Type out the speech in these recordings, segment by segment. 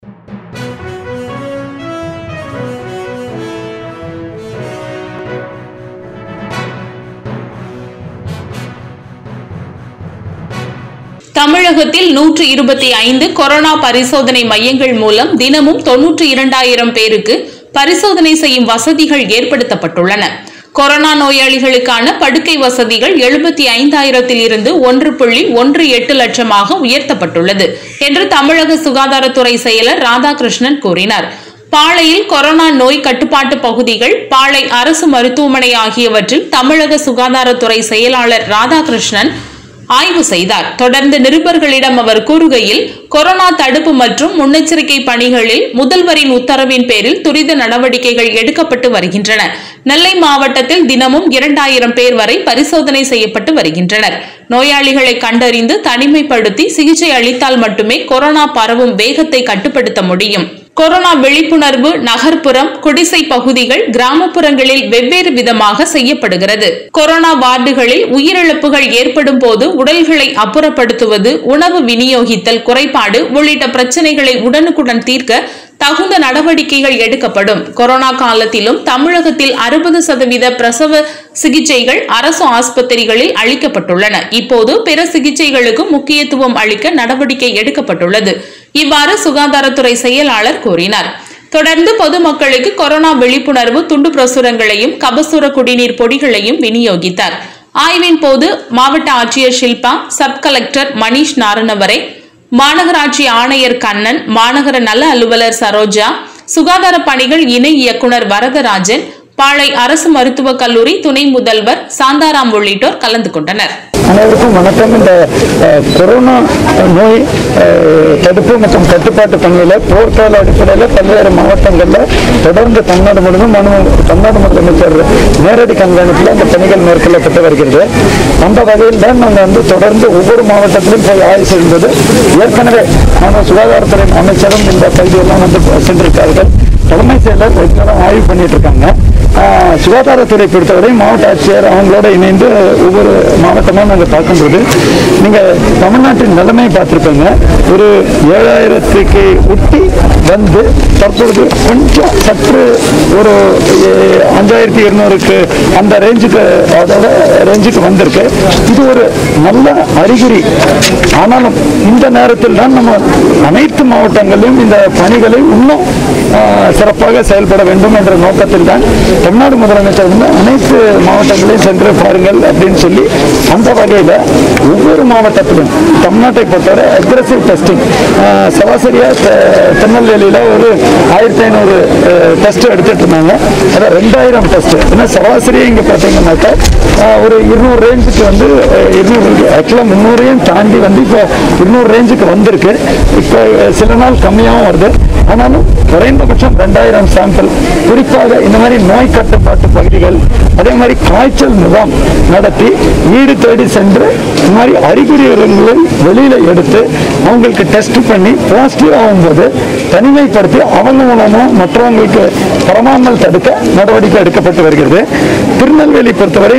தமிழகத்தில் நூற்று இருபத்தி ஐந்து கொரோனா பரிசோதனை மையங்கள் மூலம் தினமும் தொன்னூற்றி இரண்டாயிரம் பேருக்கு பரிசோதனை செய்யும் வசதிகள் ஏற்படுத்தப்பட்டுள்ளன கொரோனா நோயாளிகளுக்கான படுக்கை வசதிகள் எழுபத்தி ஐந்தாயிரத்தில் இருந்து ஒன்று புள்ளி ஒன்று எட்டு லட்சமாக உயர்த்தப்பட்டுள்ளது என்று தமிழக சுகாதாரத்துறை செயலர் ராதாகிருஷ்ணன் கூறினார் பாளையில் கொரோனா நோய் கட்டுப்பாட்டு பகுதிகள் பாளை அரசு மருத்துவமனை ஆகியவற்றில் தமிழக சுகாதாரத்துறை செயலாளர் ராதாகிருஷ்ணன் ஆய்வு செய்தார் தொடர்ந்து நிருபர்களிடம் அவர் கூறுகையில் கொரோனா தடுப்பு மற்றும் முன்னெச்சரிக்கை பணிகளில் முதல்வரின் உத்தரவின் பேரில் துரித நடவடிக்கைகள் எடுக்கப்பட்டு வருகின்றன நெல்லை மாவட்டத்தில் தினமும் இரண்டாயிரம் பேர் வரை பரிசோதனை செய்யப்பட்டு வருகின்றனர் நோயாளிகளை கண்டறிந்து தனிமைப்படுத்தி சிகிச்சை அளித்தால் மட்டுமே கொரோனா பரவும் வேகத்தை கட்டுப்படுத்த முடியும் கொரோனா விழிப்புணர்வு நகர்ப்புறம் குடிசை பகுதிகள் கிராமப்புறங்களில் வெவ்வேறு விதமாக செய்யப்படுகிறது கொரோனா வார்டுகளில் உயிரிழப்புகள் ஏற்படும் போது உடல்களை அப்புறப்படுத்துவது உணவு விநியோகித்தல் குறைபாடு உள்ளிட்ட பிரச்சனைகளை உடனுக்குடன் தீர்க்க தகுந்த நடவடிக்கைகள் எடுக்கப்படும் கொரோனா காலத்திலும் தமிழகத்தில் அறுபது சதவீத பிரசவ சிகிச்சைகள் அரசு ஆஸ்பத்திரிகளில் அளிக்கப்பட்டுள்ளன இப்போது பிற சிகிச்சைகளுக்கு முக்கியத்துவம் அளிக்க நடவடிக்கை எடுக்கப்பட்டுள்ளது இவ்வாறு சுகாதாரத்துறை செயலாளர் கூறினார் தொடர்ந்து பொதுமக்களுக்கு கொரோனா விழிப்புணர்வு துண்டு பிரசுரங்களையும் கபசுர குடிநீர் பொடிகளையும் விநியோகித்தார் ஆய்வின் போது மாவட்ட ஆட்சியர் ஷில்பா சப் கலெக்டர் மணீஷ் நாரணவரே மாநகராட்சி ஆணையர் கண்ணன் மாநகர நல அலுவலர் சரோஜா சுகாதார பணிகள் இணை இயக்குனர் வரதராஜன் பாளை அரசு மருத்துவக் கல்லூரி துணை முதல்வர் சாந்தாராம் உள்ளிட்டோர் கலந்து கொண்டனர் அனைவருக்கும் வணக்கம் இந்த அஹ், கொரோனா நோய் அஹ், தடுப்பு மற்றும் கட்டுப்பாட்டு பணியில் போர்க்கால அடிப்படையில் பல்வேறு மாவட்டங்களில் தொடர்ந்து தமிழ்நாடு முழுவதும் மனு தமிழ்நாடு முதலமைச்சர் நேரடி கண்காணிப்பில் அந்த பணிகள் மேற்கொள்ளப்பட்டு வருகிறது அந்த வகையில் தான் நாங்கள் வந்து தொடர்ந்து ஒவ்வொரு மாவட்டத்திலும் போய் ஆய்வு செய்யும்போது ஏற்கனவே நம்ம சுகாதாரத்துறை அமைச்சரும் இந்த பகுதியெல்லாம் வந்து சென்றிருக்கார்கள் தலைமை செயலர் ரெகுலராக ஆய்வு பண்ணிட்டு இருக்காங்க ஆஹ் சுகாதாரத்துறை பொறுத்தவரை மாவட்ட ஆட்சியர் அவங்களோட இணைந்து ஒவ்வொரு மாவட்டமாக நாங்கள் பார்க்கும்போது நீங்கள் தமிழ்நாட்டின் நிலைமை பார்த்துருப்பீங்க ஒரு ஏழாயிரத்துக்கு ஒட்டி வந்து தற்பொழுது கொஞ்சம் சற்று ஒரு எ- அஞ்சாயிரத்தி இருநூறுக்கு அந்த ரேஞ்சுக்கு அதோட ரேஞ்சுக்கு வந்திருக்கு இது ஒரு நல்ல அறிகுறி ஆனாலும் இந்த நேரத்தில் தான் நம்ம அனைத்து மாவட்டங்களிலும் இந்த பணிகளை இன்னும் ஆஹ், சிறப்பாக செயல்பட வேண்டும் என்ற நோக்கத்தில் தான் தமிழ்நாடு முதலமைச்சர் வந்து அனைத்து மாவட்டங்களையும் சென்று பாருங்கள் அப்படின்னு சொல்லி அந்த வகையில் ஒவ்வொரு மாவட்டத்திலும் தமிழ்நாட்டை பொறுத்தவரை அக்ரஸிவ் டெஸ்டிங் சராசரியாக திருநெல்வேலியில் ஒரு ஆயிரத்தி ஐநூறு டெஸ்ட் எடுத்துட்டு இருந்தாங்க அதை ரெண்டாயிரம் டெஸ்ட் ஏன்னா சராசரியாக இங்கே பார்த்தீங்கன்னாக்கா ஆஹ், ஒரு இருநூறு ரேஞ்சுக்கு வந்து அஹ், இருநூறு ஆக்சுவலாக முந்நூறையும் தாண்டி வந்து இப்போ இருநூறு ரேஞ்சுக்கு வந்திருக்கு இப்போ சில நாள் கம்மியாகவும் வருது ஆனாலும் குறைந்தபட்சம் ரெண்டாயிரம் சாம்பிள் குறிப்பாக இந்த மாதிரி நோய் கட்டுப்பாட்டு பகுதிகள் அதே மாதிரி காய்ச்சல் முகாம் நடத்தி வீடு தேடி சென்று இந்த மாதிரி அறிகுறிகளை வெளியில எடுத்து அவங்களுக்கு டெஸ்ட் பண்ணி பாசிட்டிவ் ஆகும்போது தனிமைப்படுத்தி அவங்க மூலமா மற்றவங்களுக்கு பரவாமல் தடுக்க நடவடிக்கை எடுக்கப்பட்டு வருகிறது திருநெல்வேலி பொறுத்தவரை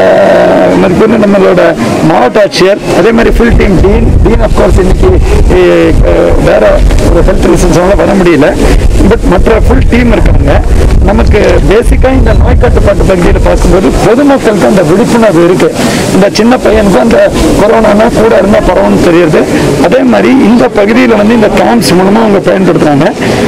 ஆஹ், மதிப்புள்ள நம்மளோட மாவட்ட ஆட்சியர் அதே மாதிரி full team dean dean of course இன்னைக்கு அஹ், வேற ஒரு ஹெல்த் ரீசன்ஸ்னால வர முடியல பட் மற்ற ஃபுல் டீம் இருக்காங்க நமக்கு பேசிக்காக இந்த நோய் கட்டுப்பாட்டு பகுதியில் பார்க்கும்போது பொதுமக்களுக்கு அந்த விழிப்புணர்வு இருக்கு இந்த சின்ன பையனுக்கு அந்த கொரோனானா கூட இருந்தால் பரவும்னு தெரியுது அதே மாதிரி இந்த பகுதியில் வந்து இந்த கேம்ப்ஸ் மூலமாக அவங்க பயன்படுத்துகிறாங்க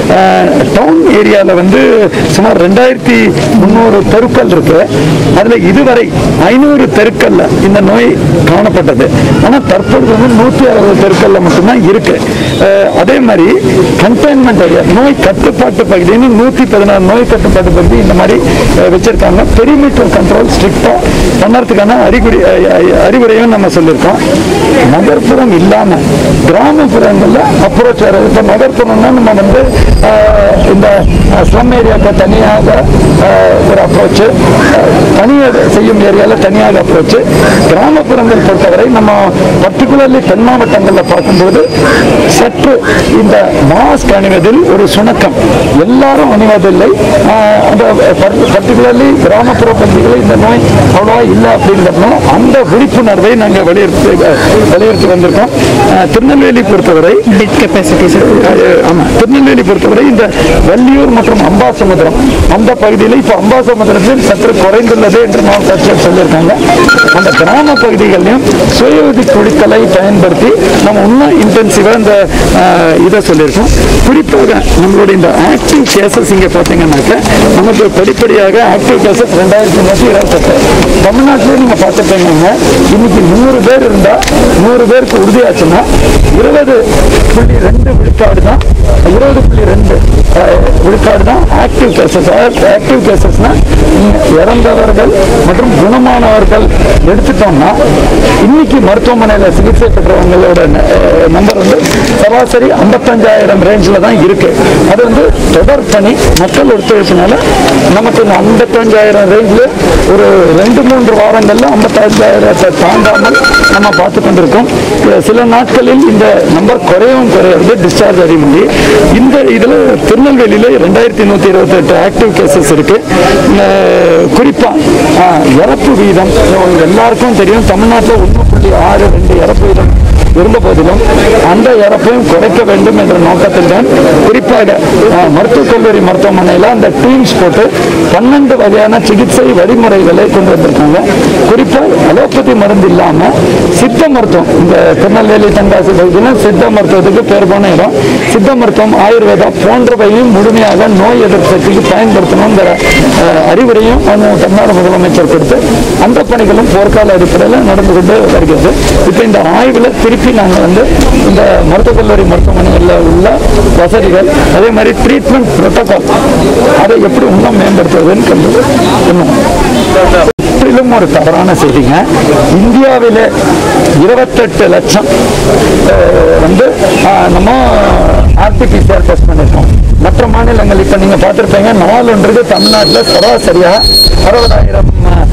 டவுன் ஏரியாவில் வந்து சுமார் ரெண்டாயிரத்தி முந்நூறு தெருக்கள் இருக்கு அதில் இதுவரை ஐநூறு தெருக்கள்ல இந்த நோய் காணப்பட்டது ஆனால் தற்பொழுது வந்து நூற்றி அறுபது தெருக்கள்ல மட்டும்தான் இருக்கு அஹ், அதே மாதிரி கண்டெய்ன்மெண்ட் ஏரியா நோய் கட்டுப்பாட்டு பகுதின்னு நூற்றி பதினாறு நோய் கட்டுப்பாட்டு பகுதி இந்த மாதிரி அஹ், வச்சிருக்காங்க பெரிமீட்டர் கண்ட்ரோல் ஸ்ட்ரிக்டாக பண்ணறதுக்கான அறிகுறி அஹ், அஹ், அறிவுரையும் நம்ம சொல்லியிருக்கோம் நகர்ப்புறம் இல்லாம கிராமப்புறங்கள்ல அப்ரோச் வர இப்போ நகர்ப்புறம்னா நம்ம வந்து அஹ், இந்த ஸ்லம் ஏரியாவுக்கு தனியாக அஹ், ஒரு அப்ரோச் தனியாக செய்யும் ஏரியாவில் தனியாக அப்ரோச் கிராமப்புறங்கள் பொறுத்தவரை நம்ம பர்டிகுலர்லி தென் மாவட்டங்களில் பார்க்கும்போது சற்று இந்த மாஸ்க் அணிவதில் ஒரு சுணக்கம் எல்லாரும் அணிவதில்லை ஆஹ், அந்த பர்டிகுலர்லி கிராமப்புற பகுதிகளில் இந்த நோய் அவ்வளோவா இல்லை அப்படிங்கிறதுனால அந்த விழிப்புணர்வை நாங்கள் வலியுறுத்தி வலியுறுத்தி வந்திருக்கோம் ஆஹ், திருநெல்வேலி பொறுத்தவரை பெட் கெப்பாசிட்டி சார் அது- ஆமா திருநெல்வேலி பொறுத்தவரை இந்த வள்ளியூர் மற்றும் அம்பாசமுத்திரம் அந்த பகுதியில் இப்போ அம்பாசமுத்திரத்தில் சற்று குறைந்துள்ளது என்று மாவட்ட ஆட்சியர் சொல்லியிருக்காங்க அந்த கிராம பகுதிகளிலும் சுய உதவி குழுக்களை பயன்படுத்தி நம்ம இன்னும் இன்டென்சிவாக இந்த ஆஹ், இதை சொல்லியிருக்கோம் குறிப்பாக நம்மளுடைய இந்த ஆக்டிவ் கேசஸ் இங்கே பார்த்தீங்கன்னாக்க நமக்கு படிப்படியாக ஆக்டிவ் கேசஸ் ரெண்டாயிரத்தி நூற்றி இருபத்தெட்டு தமிழ்நாட்டிலே நீங்கள் பார்த்துட்டீங்கன்னா இன்னைக்கு நூறு பேர் இருந்தால் நூறு பேருக்கு உறுதியாச்சுன்னா இருபது புள்ளி ரெண்டு விழுக்காடு தான் இருபது புள்ளி ரெண்டு அஹ், விழுக்காடு தான் ஆக்டிவ் கேசஸ் ஆக்டிவ் கேசஸ்னா இறந்தவர்கள் மற்றும் குணமானவர்கள் எடுத்துட்டோம்னா இன்னைக்கு மருத்துவமனையில் சிகிச்சை பெற்றவங்களோட நம்பர் வந்து சராசரி ஐம்பத்தஞ்சாயிரம் ரேஞ்சில் தான் இருக்கு அது வந்து தொடர் பணி மக்கள் ஒத்துழைப்பினால நமக்கு இந்த ஐம்பத்தஞ்சாயிரம் ரேஞ்சில் ஒரு ரெண்டு மூன்று வாரங்கள்ல ஐம்பத்தஞ்சாயிரத்தை தாண்டாமல் நம்ம பார்த்து கொண்டிருக்கோம் அஹ் சில நாட்களில் இந்த நம்பர் குறையவும் குறையிறது டிஸ்சார்ஜ் அறிமுறை இந்த இதில் திருநெல்வேலியில் ரெண்டாயிரத்தி நூற்றி இருபத்தெட்டு ஆக்டிவ் கேசஸ் இருக்கு அஹ் குறிப்பா அஹ், இறப்பு வீதம் உங்களுக்கு எல்லாருக்கும் தெரியும் தமிழ்நாட்டில் ஒன்று புள்ளி ஆறு ரெண்டு இறப்பு வீதம் இருந்த போதிலும் அந்த இறப்பையும் குறைக்க வேண்டும் என்ற நோக்கத்தில் தான் குறிப்பாக அஹ், மருத்துவக் கல்லூரி மருத்துவமனையில் அந்த டீம்ஸ் போட்டு பன்னெண்டு வகையான சிகிச்சை வழிமுறைகளை கொண்டு வந்திருக்காங்க குறிப்பாக அலோபதி மருந்து இல்லாமல் சித்த மருத்துவம் இந்த திருநெல்வேலி தென்காசி பகுதியில் சித்த மருத்துவத்துக்கு பேர் போன இடம் சித்த மருத்துவம் ஆயுர்வேதா போன்றவையும் முழுமையாக நோய் எதிர்ப்பு சக்திக்கு பயன்படுத்தணுங்கிற அஹ், அறிவுரையும் நம்ம தமிழ்நாடு முதலமைச்சர் கொடுத்து அந்த பணிகளும் போர்க்கால அடிப்படையில் நடந்து கொண்டு வருகிறது இப்போ இந்த ஆய்வில் திருப்பி நாங்கள் வந்து இந்த மருத்துவக் கல்லூரி மருத்துவமனைகளில் உள்ள வசதிகள் அதே மாதிரி ட்ரீட்மெண்ட் ப்ரோட்டோகால் அதை எப்படி இன்னும் மேம்படுத்துவதுன்னு கண்டு இன்னும் முற்றிலும் ஒரு தவறான செய்திங்க இந்தியாவிலே இருபத்தெட்டு லட்சம் அஹ், வந்து அஹ், நம்ம ஆர்டிபிசிஆர் டெஸ்ட் பண்ணியிருக்கோம் மற்ற மாநிலங்கள் இப்போ நீங்கள் பார்த்துருப்பீங்க நாலுன்றது தமிழ்நாட்டில் சராசரியாக அறுபதாயிரம்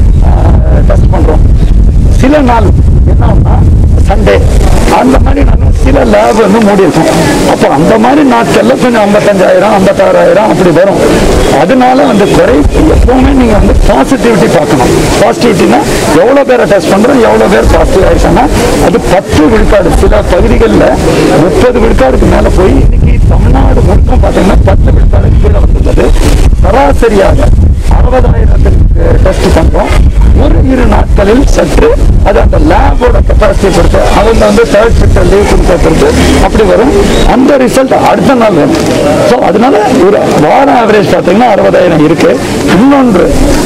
டெஸ்ட் பண்ணுறோம் சில நாள் என்னன்னா சண்டே அந்த மாதிரி நாங்கள் சில லேப் வந்து மூடி இருக்கோம் அப்போ அந்த மாதிரி நாட்களில் கொஞ்சம் ஐம்பத்தஞ்சாயிரம் ஐம்பத்தாறாயிரம் அப்படி வரும் அதனால வந்து குறை எப்பவுமே நீங்கள் வந்து பாசிட்டிவிட்டி பார்க்கணும் பாசிட்டிவிட்டினா எவ்வளோ பேரை டெஸ்ட் பண்ணுறோம் எவ்வளோ பேர் பாசிட்டிவ் ஆயிருக்காங்கன்னா அது பத்து விழுக்காடு சில பகுதிகளில் முப்பது விழுக்காடுக்கு மேலே போய் இன்னைக்கு தமிழ்நாடு முழுக்க பார்த்தீங்கன்னா பத்து விழுக்காடுக்கு கீழே வந்துள்ளது சராசரியாக அறுபதாயிரத்துக்கு டெஸ்ட் பண்ணுறோம் ஒரு இரு நாட்களில் சற்று அது அந்த லேபோட கெப்பாசிட்டி பொறுத்து அவங்க வந்து தேர்ட் ஷிஃப்ட் லீவ் கொடுக்கறது அப்படி வரும் அந்த ரிசல்ட் அடுத்த நாள் வரும் ஸோ அதனால ஒரு வாரம் ஆவரேஜ் பார்த்தீங்கன்னா அறுபதாயிரம் இருக்கு இன்னொன்று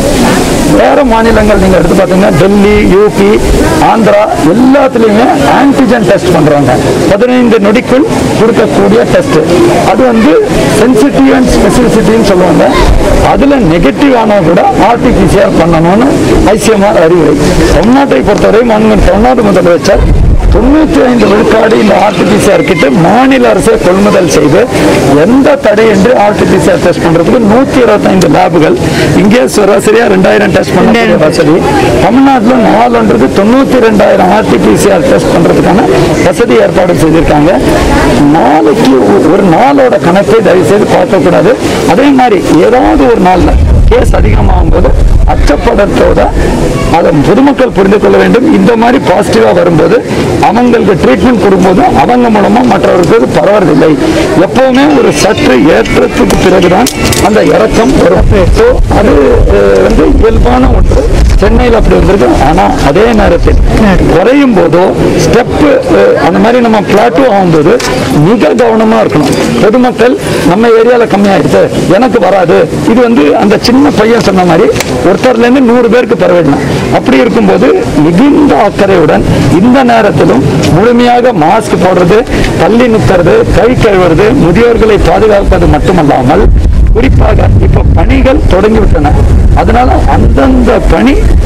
வேற மாநிலங்கள் நீங்க எடுத்து பார்த்தீங்கன்னா டெல்லி யூபி ஆந்திரா எல்லாத்துலேயுமே ஆன்டிஜன் டெஸ்ட் பண்றாங்க பதினைந்து நொடிக்குள் கொடுக்கக்கூடிய டெஸ்ட் அது வந்து சென்சிட்டிவ் அண்ட் ஸ்பெசிபிசிட்டின்னு சொல்லுவாங்க அதுல நெகட்டிவ் ஆனா கூட ஆர்டிபிசிஆர் பண்ணணும்னு ஐசிஎம்ஆர் அறிவுரை தமிழ்நாட்டை பொறுத்தவரை மாண்பு தமிழ்நாடு முதலமைச்சர் தொண்ணூற்றி ஐந்து விழுக்காடு இந்த ஆர்டிபிசிஆர் கிட்ட மாநில அரசே கொள்முதல் செய்து எந்த தடையின்றி ஆர்டிபிசிஆர் டெஸ்ட் பண்றதுக்கு நூத்தி இருபத்தைந்து லேபுகள் இங்கே சராசரியா ரெண்டாயிரம் டெஸ்ட் பண்ண வசதி தமிழ்நாட்டில் நாலுன்றது தொண்ணூத்தி ரெண்டாயிரம் ஆர்டிபிசிஆர் டெஸ்ட் பண்றதுக்கான வசதி ஏற்பாடு செய்திருக்காங்க நாளைக்கு ஒ- ஒரு நாளோட கணக்கை தயவு செய்து பார்க்கக்கூடாது அதே மாதிரி ஏதாவது ஒரு நாள்ல கேஸ் அதிகமாகும் போது அச்சப்படத்தோட அதை பொதுமக்கள் புரிந்து கொள்ள வேண்டும் இந்த மாதிரி பாசிட்டிவா வரும்போது அவங்களுக்கு ட்ரீட்மெண்ட் கொடுக்கும்போது அவங்க மூலமா மற்றவர்களுக்கு பரவறதில்லை எப்பவுமே ஒரு சற்று ஏற்றத்துக்கு பிறகுதான் அந்த இறக்கம் வரும் ஸோ அது அஹ், வந்து இயல்பான ஒன்று சென்னையில் அப்படி வந்திருக்கு ஆனா அதே நேரத்தில் குறையும் போதோ ஸ்டெப் அந்த மாதிரி நம்ம பிளாட்டோ ஆகும்போது மிக கவனமா இருக்கணும் பொதுமக்கள் நம்ம ஏரியால கம்மியாயிடுச்சு எனக்கு வராது இது வந்து அந்த சின்ன பையன் சொன்ன மாதிரி ஒருத்தர்ல இருந்து நூறு பேருக்கு பரவிடலாம் அப்படி இருக்கும்போது மிகுந்த அக்கறையுடன் இந்த நேரத்திலும் முழுமையாக மாஸ்க் போடுறது தள்ளி நிற்கிறது கை கழுவுறது முதியோர்களை பாதுகாப்பது மட்டுமல்லாமல் குறிப்பாக இப்ப பணிகள் தொடங்கிவிட்டன அதனால அந்தந்த பணி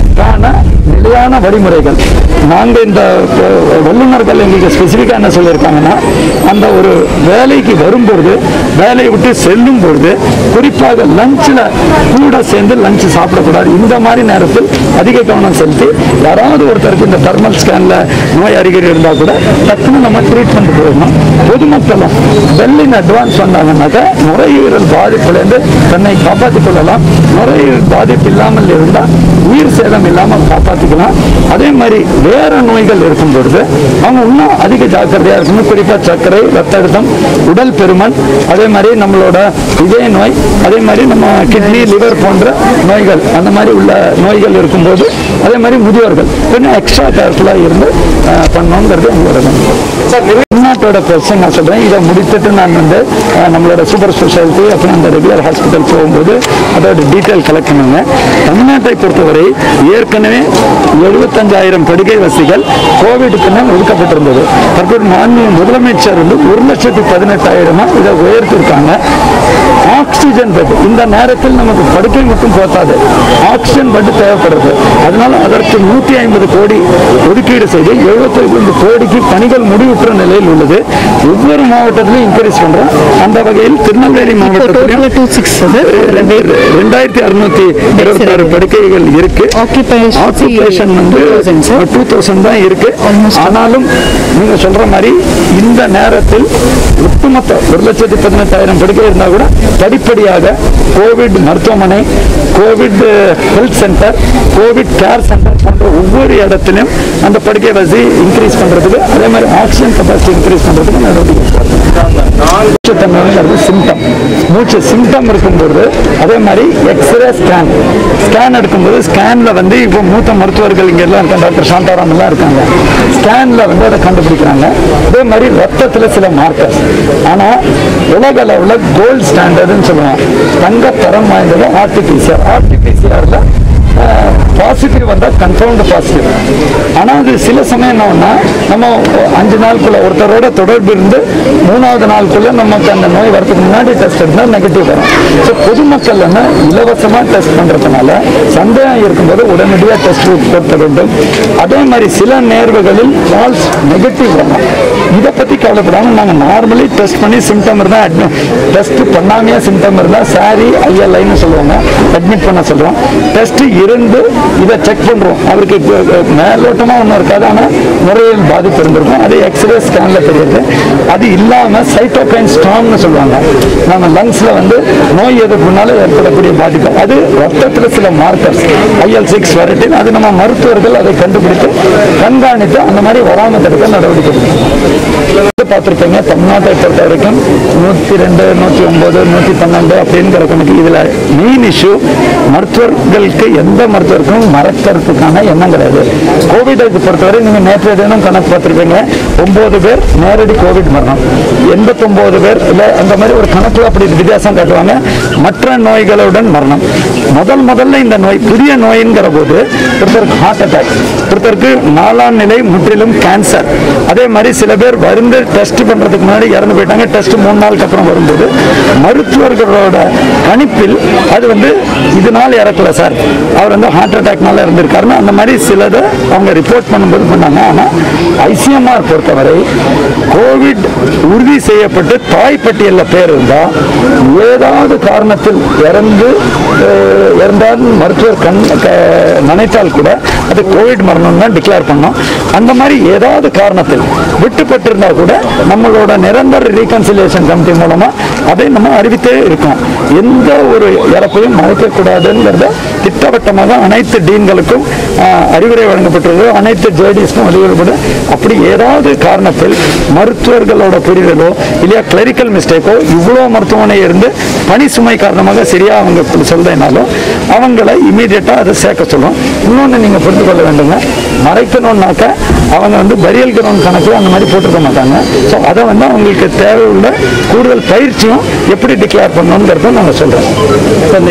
காண நிலையான வழிமுறைகள் நாங்க இந்த அஹ், வல்லுநர்கள் எங்களுக்கு ஸ்பெசிஃபிக்காக என்ன சொல்லியிருக்காங்கன்னா அந்த ஒரு வேலைக்கு வரும்பொழுது வேலையை விட்டு செல்லும் பொழுது குறிப்பாக லஞ்சில் கூட சேர்ந்து லஞ்ச் சாப்பிடக்கூடாது இந்த மாதிரி நேரத்தில் அதிக கவனம் செலுத்தி யாராவது ஒருத்தருக்கு இந்த தெர்மல் ஸ்கேனில் நோய் அறிகுறி இருந்தால் கூட டக்குன்னு நம்ம ட்ரீட்மெண்ட் போயிடணும் பொதுமக்களும் வெல் இன் அட்வான்ஸ் வந்தாங்கன்னாக்கா நுரையீரல் பாதிப்புலேருந்து தன்னை காப்பாற்றிக் கொள்ளலாம் நுரையீரல் பாதிப்பு இல்லாமல் இருந்தால் உயிர் சேதம் இல்லாமல் காப்பாற்றிக்கலாம் அதே மாதிரி வேற நோய்கள் இருக்கும் பொழுது அவங்க இன்னும் அதிக ஜாக்கிரதையாக இருக்கணும் குறிப்பாக சர்க்கரை ரத்த அழுத்தம் உடல் பெருமன் அதே மாதிரி நம்மளோட இதய நோய் அதே மாதிரி நம்ம கிட்னி லிவர் போன்ற நோய்கள் அந்த மாதிரி உள்ள நோய்கள் இருக்கும்போது அதே மாதிரி முதியோர்கள் கொஞ்சம் எக்ஸ்ட்ரா கேர்ஃபுல்லாக இருந்து அஹ், பண்ணணுங்கிறது எங்களோட நம்பிக்கை தமிழ்நாட்டோட பிரச்சனை நான் சொல்றேன் இதை முடித்துட்டு நான் வந்து அஹ், நம்மளோட சூப்பர் ஸ்பெஷாலிட்டி அப்புறம் அந்த ரெகுலர் ஹாஸ்பிட்டல் போகும்போது அதோட டீட்டெயில் கலெக்ட் பண்ணுங்க தமிழ்நாட்டை பொறுத்தவரை ஏற்கனவே எழுபத்தஞ்சாயிரம் படுகை வசதிகள் கோவிடுக்குன்னு ஒதுக்கப்பட்டிருந்தது தற்போது மாநில முதலமைச்சர் வந்து ஒரு லட்சத்தி பதினெட்டாயிரமா இதை உயர்த்திருக்காங்க ஆக்சிஜன் பெட் இந்த நேரத்தில் நமக்கு படுக்கை மட்டும் போதாது ஆக்சிஜன் பெட் தேவைப்படுறது அதனால அதற்கு நூற்றி ஐம்பது கோடி ஒதுக்கீடு செய்து எழுபத்தைந்து கோடிக்கு பணிகள் முடிவுற்ற நிலையில் உள்ளது ஒவ்வொரு மாவட்டத்திலும் இன்க்ரீஸ் பண்றோம் அந்த வகையில் திருநெல்வேலி மாவட்டத்திலும் டூ சிக்ஸ் அது ரெண்டாயிரத்தி அறுநூத்தி இருபத்தாறு படுக்கைகள் இருக்கு Occupation ஆக்குபேஷன் வந்து 2000 sir. டூ தௌசண்ட் தான் இருக்கு ஆனாலும் நீங்க சொல்ற மாதிரி இந்த நேரத்தில் ஒட்டுமொத்த ஒரு லட்சத்தி பதினெட்டாயிரம் படுக்கை இருந்தா கூட படிப்படியாக கோவிட் மருத்துவமனை Covid health centre Covid care centre போன்ற ஒவ்வொரு இடத்திலும் அந்த படுக்கை வசதி இன்க்ரீஸ் பண்றதுக்கு அதே மாதிரி ஆக்சிஜன் கெப்பாசிட்டி இன்க்ரீஸ் பண்றதுக்கு நடவடிக்கை மூச்சுத்தன்மைங்கிறது சிம்டம் மூச்சு சிம்டம் இருக்கும்போது அதே மாதிரி எக்ஸ்ரே ஸ்கேன் ஸ்கேன் எடுக்கும்போது ஸ்கேனில் வந்து இப்போ மூத்த மருத்துவர்கள் இங்கே எல்லாம் இருக்காங்க டாக்டர் சாந்தாராம் எல்லாம் இருக்காங்க ஸ்கேனில் வந்து அதை கண்டுபிடிக்கிறாங்க அதே மாதிரி ரத்தத்தில் சில மார்க்கர்ஸ் ஆனால் உலக அளவில் கோல்டு ஸ்டாண்டர்டுன்னு சொல்லுவாங்க தங்க தரம் வாய்ந்தது ஆர்டிபிசிஆர் ஆர்டிபிசிஆரில் பாசிட்டிவ் வந்தால் கன்ஃபர்ம்டு பாசிட்டிவ் ஆனால் அது சில சமயம் என்னன்னா நம்ம அஞ்சு நாளுக்குள்ள ஒருத்தரோட தொடர்பு இருந்து மூணாவது நாளுக்குள்ள நமக்கு அந்த நோய் வரதுக்கு முன்னாடி டெஸ்ட் எடுத்தால் நெகட்டிவ் வரும் ஸோ பொதுமக்கள் என்ன இலவசமாக டெஸ்ட் பண்ணுறதுனால சந்தேகம் இருக்கும்போது உடனடியாக டெஸ்ட் கொடுத்த வேண்டும் அதே மாதிரி சில நேர்வுகளில் ஃபால்ஸ் நெகட்டிவ் வரும் இதை பற்றி கவலைப்படாமல் நாங்கள் நார்மலி டெஸ்ட் பண்ணி சிம்டம் இருந்தால் அட்மிட் டெஸ்ட் பண்ணாமையே சிம்டம் இருந்தால் சாரி ஐஎல்ஐன்னு சொல்லுவாங்க அட்மிட் பண்ண சொல்கிறோம் டெஸ்ட் இருந்து இதை செக் பண்ணுறோம் அவருக்கு மேலோட்டமாக ஒன்றும் இருக்காது ஆனால் நுரையீரல் பாதிப்பு இருந்திருக்கும் அது எக்ஸ்ரே ஸ்கேனில் தெரியுது அது இல்லாமல் சைட்டோகைன் ஸ்ட்ராங்னு சொல்லுவாங்க நம்ம லங்ஸில் வந்து நோய் எதிர்ப்புனால ஏற்படக்கூடிய பாதிப்பு அது ரத்தத்தில் சில மார்க்கர்ஸ் ஐஎல் சிக்ஸ் வெரைட்டின் அது நம்ம மருத்துவர்கள் அதை கண்டுபிடித்து கண்காணித்து அந்த மாதிரி வராமல் தடுக்க நடவடிக்கை எடுக்கணும். வந்து பார்த்துருப்பீங்க தமிழ்நாட்டை பொறுத்த வரைக்கும் நூற்றி ரெண்டு நூற்றி ஒன்பது நூற்றி பன்னெண்டு அப்படிங்கிற கணக்கு இதில் மெயின் இஷ்யூ மருத்துவர்களுக்கு எந்த மருத்துவருக்கும் மறக்கிறதுக்கான எண்ணம் கிடையாது கோவிடுக்கு பொறுத்தவரை நீங்கள் நேற்றைய தினம் கணக்கு பார்த்துருப்பீங்க ஒம்பது பேர் நேரடி கோவிட் மரணம் எண்பத்தொம்போது பேர் இல்லை அந்த மாதிரி ஒரு கணக்கில் அப்படி வித்தியாசம் காட்டுவாங்க மற்ற நோய்களுடன் மரணம் முதல் முதல்ல இந்த நோய் புதிய நோய்ங்கிற போது ஒருத்தருக்கு ஹார்ட் அட்டாக் ஒருத்தருக்கு நாலாம் நிலை முற்றிலும் கேன்சர் அதே மாதிரி சில பேர் வருந்து டெஸ்ட் பண்றதுக்கு முன்னாடி இறந்து போயிட்டாங்க டெஸ்ட் மூணு நாளுக்கு அப்புறம் வரும்போது மருத்துவர்களோட கணிப்பில் அது வந்து இதனால் இறக்கல சார் அவர் வந்து ஹார்ட் அட்டாக்னால இருந்திருக்காருன்னு அந்த மாதிரி சிலதை அவங்க ரிப்போர்ட் பண்ணும்போது பண்ணாங்க ஆனால் ஐசிஎம்ஆர் பொறுத்தவரை கோவிட் உறுதி செய்யப்பட்டு தாய் பட்டியலில் பேர் இருந்தால் ஏதாவது காரணத்தில் இறந்து அஹ், இறந்தால் மருத்துவர் கண் க- நினைத்தால் கூட அது கோவிட் மரணம் தான் டிக்ளேர் பண்ணோம் அந்த மாதிரி ஏதாவது காரணத்தில் விட்டுப்பட்டிருந்தா கூட நம்மளோட நிரந்தர ரீகன்சிலியேஷன் கமிட்டி மூலமா அதை நம்ம அறிவித்தே இருக்கோம் எந்த ஒரு இறப்பையும் மறைக்கக்கூடாதுங்கிறத திட்டவட்டமாக அனைத்து டீன்களுக்கும் ஆஹ், அறிவுரை வழங்கப்பட்டுள்ளது அனைத்து ஜேடிஸ்க்கும் அறிவுரைப்படு அப்படி ஏதாவது காரணத்தில் மருத்துவர்களோட புரிதலோ இல்லையா கிளரிக்கல் மிஸ்டேக்கோ இவ்வளோ மருத்துவமனை இருந்து பணி சுமை காரணமாக சரியா அவங்க சொல்றதுனாலும் அவங்கள இமீடியட்டாக அதை சேர்க்க சொல்லும் இன்னொன்று நீங்கள் புரிந்து கொள்ள வேண்டுங்க மறைக்கணும்னாக்க அவங்க வந்து பரியல் கிரவுண்ட் கணக்கு அந்த மாதிரி போட்டிருக்க மாட்டாங்க ஸோ அதை வந்து அவங்களுக்கு தேவை உள்ள கூடுதல் பயிற்சியும் எப்படி டிக்ளேர் பண்ணணுங்கிறத நாங்கள் சொல்கிறோம் இப்போ இந்த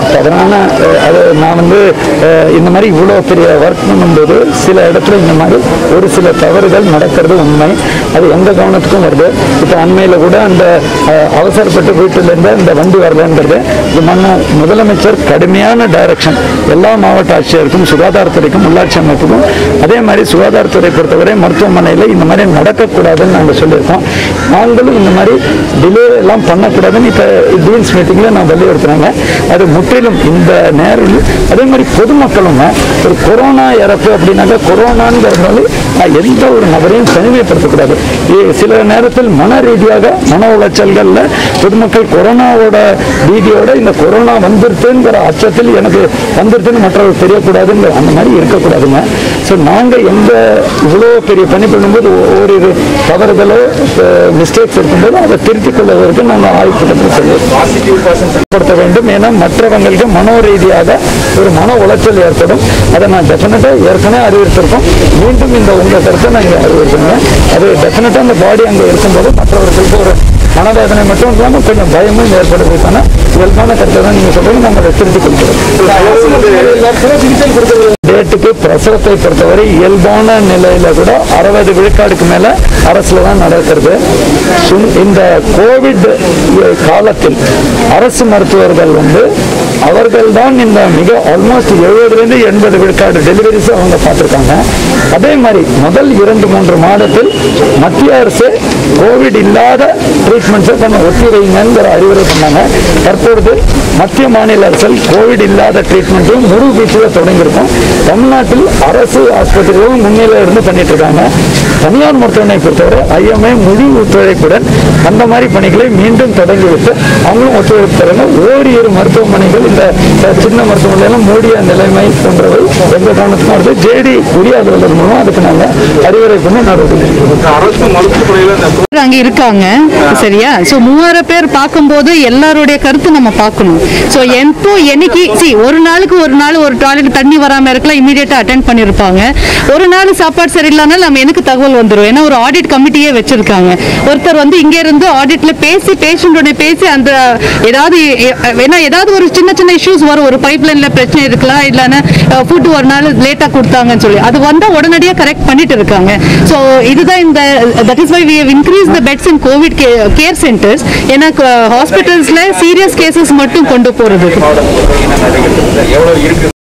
தவறான அஹ், அது நான் வந்து அஹ், இந்த மாதிரி இவ்வளோ பெரிய ஒர்க் பண்ணும்போது சில இடத்துல இந்த மாதிரி ஒரு சில தவறுகள் நடக்கிறது உண்மை அது எந்த கவனத்துக்கும் வருது இப்போ அண்மையில் கூட அந்த அஹ், அவசரப்பட்டு வீட்டிலேருந்து இந்த வண்டி வரலன்றது இது மன்ன முதலமைச்சர் கடுமையான டைரக்ஷன் எல்லா மாவட்ட ஆட்சியருக்கும் சுகாதாரத்துறைக்கும் உள்ளாட்சி அமைப்புக்கும் அதே மாதிரி சுகாதாரத்துறை பொறுத்தவரை மருத்துவமனையில் இந்த மாதிரி நடக்கக்கூடாதுன்னு நாங்கள் சொல்லியிருக்கோம் நாங்களும் இந்த மாதிரி டிலே எல்லாம் பண்ணக்கூடாதுன்னு இப்போ டீன்ஸ் மீட்டிங்கில் நான் வலியுறுத்துறாங்க அது முற்றிலும் இந்த நேரில் அதே மாதிரி பொதுமக்களும் ஒரு கொரோனா இறப்பு அப்படின்னாக்கா கொரோனாங்கிறதுனால நான் எந்த ஒரு நபரையும் தனிமைப்படுத்தக்கூடாது இ- சில நேரத்தில் மன ரீதியாக மன உளைச்சல்களில் பொதுமக்கள் கொரோனாவோட பீதியோட இந்த கொரோனா வந்துருச்சுங்கிற அச்சத்தில் எனக்கு வந்துருச்சுன்னு மற்றவர்கள் தெரியக்கூடாதுங்கிற அந்த மாதிரி இருக்கக்கூடாதுங்க ஸோ நாங்கள் எந்த இவ்வளோ பெரிய பணி பண்ணும்போது ஒ- ஓரிரு தவறுகளோ மிஸ்டேக்ஸ் இருக்கும்போது அதை திருத்திக் கொள்வதற்கு நாங்கள் ஆய்வுக்கூட்டத்தில் சொல்லுவோம் படுத்த வேண்டும் ஏன்னா மற்றவங்களுக்கு மனோ ரீதியாக ஒரு மன உளைச்சல் ஏற்படும் அதை நான் டெஃபினட்டாக ஏற்கனவே அறிவித்திருக்கோம் மீண்டும் இந்த உங்கள் கருத்தை நான் இங்கே அறிவிச்சிருங்க அது டெஃபினட்டாக அந்த பாடி அங்கே இருக்கும்போது மற்றவர்களுக்கு ஒரு மனவேதனை மட்டும் இல்லாமல் கொஞ்சம் பயமும் ஏற்படுவதற்கான இயல்பான கருத்தை தான் நீங்கள் சொல்றீங்க நாங்கள் அதை திருத்திக் கொடுக்கிறோம் டேட்டுக்கு பிரசவத்தை பொறுத்தவரை இயல்பான நிலையில கூட அறுபது விழுக்காடுக்கு மேல அரசுல தான் நடக்கிறது சும்- இந்த கோவிட் காலத்தில் அரசு மருத்துவர்கள் வந்து அவர்கள் தான் இந்த மிக ஆல்மோஸ்ட் எழுபதுலேருந்து எண்பது விழுக்காடு டெலிவரிஸ் அவங்க பார்த்துருக்காங்க அதே மாதிரி முதல் இரண்டு மூன்று மாதத்தில் மத்திய அரசு கோவிட் இல்லாத ட்ரீட்மெண்ட்ஸை கொஞ்சம் ஒத்தி வைங்கங்கிற அறிவுரை பண்ணாங்க தற்பொழுது மத்திய மாநில அரசில் கோவிட் இல்லாத ட்ரீட்மெண்ட்டும் முழு வீச்சில் தொடங்கியிருக்கோம் தமிழ்நாட்டில் அரசு ஆஸ்பத்திரிகளும் முன்னிலை இருந்து பண்ணிட்டு இருக்காங்க தனியார் மருத்துவமனை பொறுத்தவரை ஐஎம்ஐ முழு ஒத்துழைப்புடன் அந்த மாதிரி பணிகளை மீண்டும் தொடங்கிவிட்டு அவங்களும் ஒத்துழைப்பு தராங்க ஓரிரு மருத்துவமனைகள் இந்த அஹ், சின்ன மருத்துவமனையெல்லாம் மூடிய நிலைமை போன்றவை எங்க கவனத்துக்கும் வருது ஜேடி உரிய அலுவலர் மூலம் அதுக்கு நாங்கள் அறிவுரை பண்ணி நடவடிக்கை அரசு மருத்துவமனையில இந்த அங்க இருக்காங்க சரியா சோ மூவாயிரம் பேர் பார்க்கும்போது எல்லாருடைய கருத்து நம்ம பார்க்கணும் சோ எப்போ என்னைக்கு சி ஒரு நாளுக்கு ஒரு நாள் ஒரு டாய்லெட் தண்ணி வராம இருக்கலாம் இமீடியட்டா அட்டென்ட் பண்ணிருப்பாங்க ஒரு நாள் சாப்பாடு சரியில்லைனாலும் நம்ம எனக்கு தகவல் வந்துரும் ஏன்னா ஒரு ஆடிட் கமிட்டியே வச்சிருக்காங்க ஒருத்தர் வந்து இங்க இருந்து ஆடிட்ல பேசி பேஷண்டோட பேசி அந்த ஏதாவது எ- ஏன்னா ஏதாவது ஒரு சின்ன சின்ன இஷ்யூஸ் வரும் ஒரு பைப் லைன்ல பிரச்சனை இருக்கலாம் இல்லைன்னா ஃபுட் ஒரு நாள் லேட்டா கொடுத்தாங்கன்னு சொல்லி அது வந்தா உடனடியா கரெக்ட் பண்ணிட்டு இருக்காங்க சோ இதுதான் இந்த that is why we have increase the beds in Covid care centres ஏன்னா ஹாஸ்பிட்டல்ஸ்ல சீரியஸ் கேசஸ் மட்டும் கொண்டு போறது எவ்வளவு இருக்கு